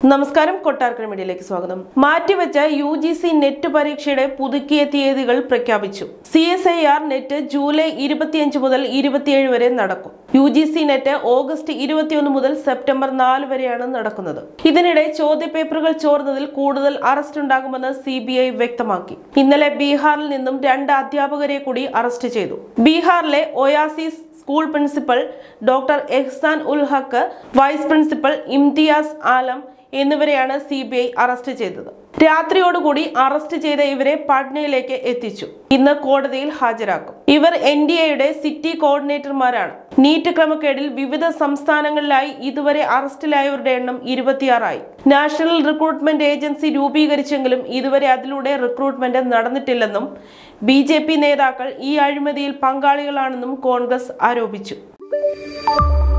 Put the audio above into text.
നമസ്കാരം കൊട്ടാർക്കര മീഡിയയിലേക്ക് സ്വാഗതം മാറ്റിവെച്ച യു ജി സി നെറ്റ് പരീക്ഷയുടെ പുതുക്കിയ തീയതികൾ പ്രഖ്യാപിച്ചു C S I R net July ഇരുപത്തിയഞ്ച് മുതൽ ഇരുപത്തിയേഴ് വരെ നടക്കും U G C net August ഇരുപത്തിയൊന്ന് മുതൽ സെപ്റ്റംബർ നാല് വരെയാണ് നടക്കുന്നത് ഇതിനിടെ ചോദ്യപേപ്പറുകൾ ചോർന്നതിൽ കൂടുതൽ അറസ്റ്റ് ഉണ്ടാകുമെന്ന് സി ബി ഐ വ്യക്തമാക്കി ഇന്നലെ ബീഹാറിൽ നിന്നും രണ്ട് അധ്യാപകരെ കൂടി അറസ്റ്റ് ചെയ്തു ബീഹാറിലെ Oasis school principal doctor Ehsan ul Haq vice principal Imtiaz Alam എന്നിവരെയാണ് സി ബി ഐ അറസ്റ്റ് ചെയ്തത് രാത്രിയോടുകൂടി അറസ്റ്റ് ചെയ്ത ഇവരെ പാട്നയിലേക്ക് എത്തിച്ചു ഇന്ന് കോടതിയിൽ ഹാജരാക്കും ഇവർ എൻ ഡി എയുടെ സിറ്റി കോർഡിനേറ്റർമാരാണ് നീറ്റ് ക്രമക്കേടിൽ വിവിധ സംസ്ഥാനങ്ങളിലായി ഇതുവരെ അറസ്റ്റിലായവരുടെ എണ്ണം ഇരുപത്തിയാറായി നാഷണൽ റിക്രൂട്ട്മെന്റ് ഏജൻസി രൂപീകരിച്ചെങ്കിലും ഇതുവരെ അതിലൂടെ റിക്രൂട്ട്മെന്റ് നടന്നിട്ടില്ലെന്നും ബി നേതാക്കൾ ഈ അഴിമതിയിൽ പങ്കാളികളാണെന്നും കോൺഗ്രസ് ആരോപിച്ചു